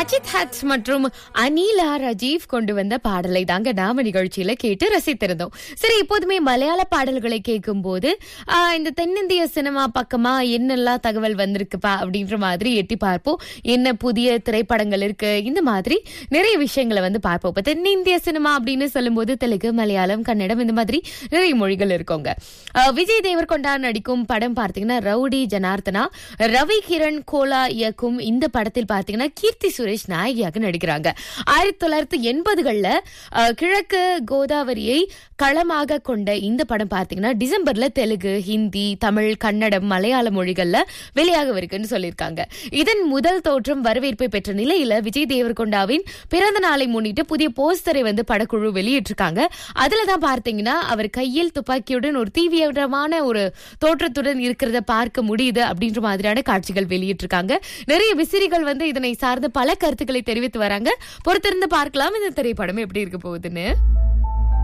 சச்சித் huts மற்றும் அனிலா ராஜீவ் கொண்டு வந்த பாடலை தாங்க நாம நிகழ்ச்சியில கேட்டு ரசித்திருந்தோம் சரி எப்போதுமே மலையாள பாடல்களை கேட்கும் போது ஆஹ், இந்த தென்னிந்திய சினிமா பக்கமா என்னெல்லாம் தகவல் வந்திருக்குப்பா அப்படின்ற மாதிரி எட்டி பார்ப்போம் என்ன புதிய திரைப்படங்கள் இருக்கு இந்த மாதிரி நிறைய விஷயங்களை வந்து பார்ப்போம் இப்ப தென்னிந்திய சினிமா அப்படின்னு சொல்லும்போது தெலுங்கு மலையாளம் கன்னடம் இந்த மாதிரி நிறைய மொழிகள் இருக்குங்க ஆஹ், விஜய் தேவர்கொண்டா நடிக்கும் படம் பார்த்தீங்கன்னா ரவுடி ஜனார்த்தனா ரவி கிரண் கோலா இயக்கும் இந்த படத்தில் பார்த்தீங்கன்னா கீர்த்தி சுரேஷ் நாயகியாக நடிக்கிறாங்க ஆயிரத்தி தொள்ளாயிரத்தி எண்பதுகள்ல அஹ், கிழக்கு கோதாவரியை களமாக கொண்ட இந்த படம் பார்த்தீங்கன்னா டிசம்பர்ல தெலுங்கு ஹிந்தி தமிழ் கன்னடம் மலையாள மொழிகள்ல வெளியாகவிருக்குன்னு சொல்லியிருக்காங்க இதன் முதல் தோற்றம் வரவேற்பை பெற்ற நிலையில விஜய் தேவர்கொண்டாவின் பிறந்த நாளை முன்னிட்டு புதிய போஸ்டரை வந்து படக்குழு வெளியிட்டிருக்காங்க அதுல தான் பார்த்தீங்கன்னா அவர் கையில் துப்பாக்கியுடன் ஒரு தீவிரமான ஒரு தோற்றத்துடன் இருக்கிறத பார்க்க முடியுது அப்படின்ற மாதிரியான காட்சிகள் வெளியிட்டிருக்காங்க நிறைய விசிறிகள் வந்து இதனை சார்ந்த பல கருத்துக்களை தெரிவித்து வராங்க பொறுத்திருந்து பார்க்கலாம் இந்த திரைப்படம் எப்படி இருக்க போகுதுன்னு